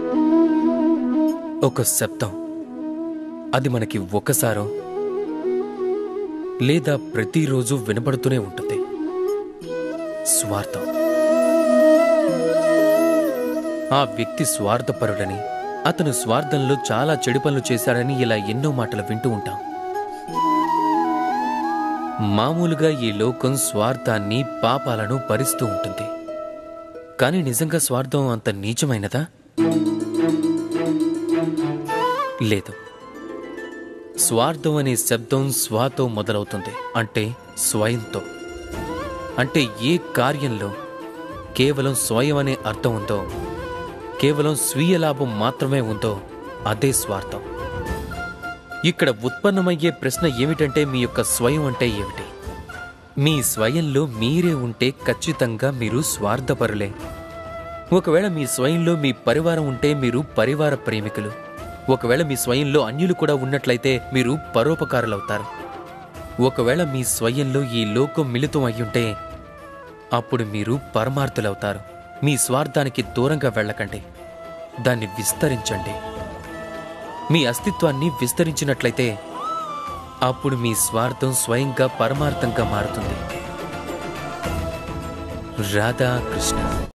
ఒక శబ్దం అది మనకి ఒకసారో లేదా ప్రతిరోజు వినపడుతూనే ఉంటుంది స్వార్థం ఆ వ్యక్తి స్వార్థపరుడని అతను స్వార్థంలో చాలా చెడు పనులు చేశాడని ఇలా ఎన్నో మాటలు వింటూ ఉంటాం మామూలుగా ఈ లోకం స్వార్థాన్ని పాపాలను భరిస్తూ ఉంటుంది కానీ నిజంగా స్వార్థం అంత నీచమైనదా లేదు స్వార్థం అనే శబ్దం స్వాతో మొదలవుతుంది అంటే స్వయంతో అంటే ఏ కార్యంలో కేవలం స్వయం అనే అర్థం ఉందో కేవలం స్వీయ లాభం మాత్రమే ఉందో అదే స్వార్థం ఇక్కడ ఉత్పన్నమయ్యే ప్రశ్న ఏమిటంటే మీ యొక్క స్వయం అంటే ఏమిటి మీ స్వయంలో మీరే ఉంటే ఖచ్చితంగా మీరు స్వార్థపరులే ఒకవేళ మీ స్వయంలో మీ పరివారం ఉంటే మీరు పరివార ప్రేమికులు ఒకవేళ మీ స్వయంలో అన్యులు కూడా ఉన్నట్లయితే మీరు పరోపకారులవుతారు ఒకవేళ మీ స్వయంలో ఈ లోకం మిళితం అయ్యుంటే అప్పుడు మీరు పరమార్థులవుతారు మీ స్వార్థానికి దూరంగా వెళ్ళకండి దాన్ని విస్తరించండి మీ అస్తిత్వాన్ని విస్తరించినట్లయితే అప్పుడు మీ స్వార్థం స్వయంగా పరమార్థంగా మారుతుంది రాధా కృష్ణ